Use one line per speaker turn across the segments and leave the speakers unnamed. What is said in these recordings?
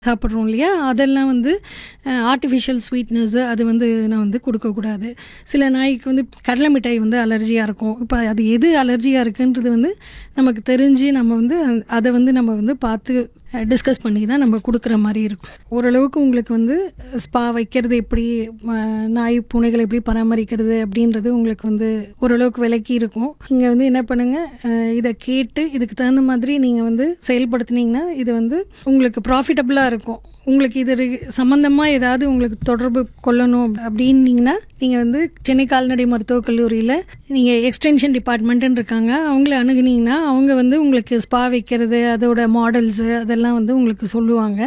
சாப்பிட்றோம் இல்லையா அதெல்லாம் வந்து ஆர்டிஃபிஷியல் ஸ்வீட்னஸ்ஸு அது வந்து நான் வந்து கொடுக்கக்கூடாது சில நாய்க்கு வந்து கடலை மிட்டாய் வந்து அலர்ஜியாக இருக்கும் இப்போ அது எது அலர்ஜியாக இருக்குன்றது வந்து நமக்கு தெரிஞ்சு நம்ம வந்து அந்த- அதை வந்து நம்ம வந்து பார்த்து டிஸ்கஸ் பண்ணி தான் நம்ம கொடுக்குற மாதிரி இருக்கும் ஓரளவுக்கு உங்களுக்கு வந்து ஸ்பா வைக்கிறது எப்படி ம, நாய் பூனைகளை எப்படி பராமரிக்கிறது அப்படின்றது உங்களுக்கு வந்து ஓரளவுக்கு விலக்கி இருக்கும் இங்கே வந்து என்ன பண்ணுங்கள் இதை கேட்டு இதுக்கு தகுந்த மாதிரி நீங்கள் வந்து செயல்படுத்துனீங்கன்னா இது வந்து உங்களுக்கு ப்ராஃபிட்டபுளாக இருக்கும் உங்களுக்கு இது சம்மந்தமாக ஏதாவது உங்களுக்கு தொடர்பு கொள்ளணும் அப்படின்னீங்கன்னா நீங்கள் வந்து சென்னை கால்நடை மருத்துவக் கல்லூரியில் நீங்கள் எக்ஸ்டென்ஷன் டிபார்ட்மெண்ட்டுன்னு இருக்காங்க அவங்கள அணுகுனீங்கன்னா அவங்க வந்து உங்களுக்கு ஸ்பா வைக்கிறது அதோட மாடல்ஸு அதெல்லாம் வந்து உங்களுக்கு சொல்லுவாங்க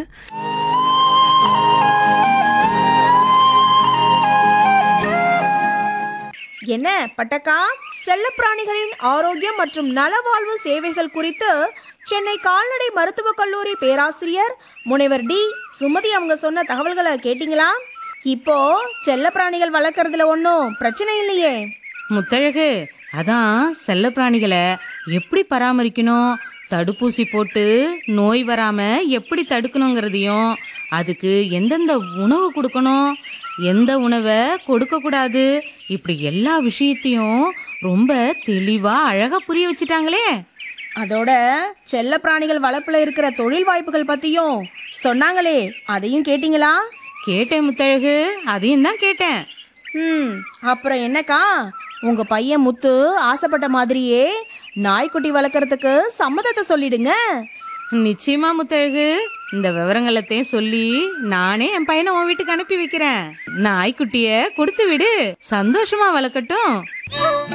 என்ன பட்டக்கா செல்லப்பிராணிகளின் ஆரோக்கியம் மற்றும் நலவாழ்வு சேவைகள் குறித்து சென்னை கால்நடை மருத்துவக் கல்லூரி பேராசிரியர் முனைவர் டி சுமதி அவங்க சொன்ன தகவல்களை கேட்டிங்களா இப்போ செல்லப்பிராணிகள் வளர்க்கறதுல ஒன்றும் பிரச்சனை இல்லையே
முத்தழகு அதான் செல்லப்பிராணிகளை எப்படி பராமரிக்கணும் தடுப்பூசி போட்டு நோய் வராம எப்படி தடுக்கணுங்கிறதையும் அதுக்கு எந்தெந்த உணவு கொடுக்கணும் எந்த உணவை கொடுக்கக்கூடாது இப்படி எல்லா விஷயத்தையும் ரொம்ப தெளிவா அழகா புரிய வச்சுட்டாங்களே
அதோட செல்லப்பிராணிகள் வளர்ப்புல இருக்கிற தொழில் வாய்ப்புகள் பத்தியும் சொன்னாங்களே அதையும் கேட்டிங்களா
கேட்டேன் முத்தழகு அதையும் தான் கேட்டேன்
ம் அப்புறம் என்னக்கா உங்க பையன் முத்து ஆசைப்பட்ட மாதிரியே நாய்க்குட்டி வளர்க்கறதுக்கு சம்மதத்தை சொல்லிடுங்க
நிச்சயமா முத்தழகு இந்த விவரங்களத்தையும் சொல்லி நானே என் பையனை உன் வீட்டுக்கு அனுப்பி வைக்கிறேன் நாய்க்குட்டிய கொடுத்து விடு சந்தோஷமா வளர்க்கட்டும்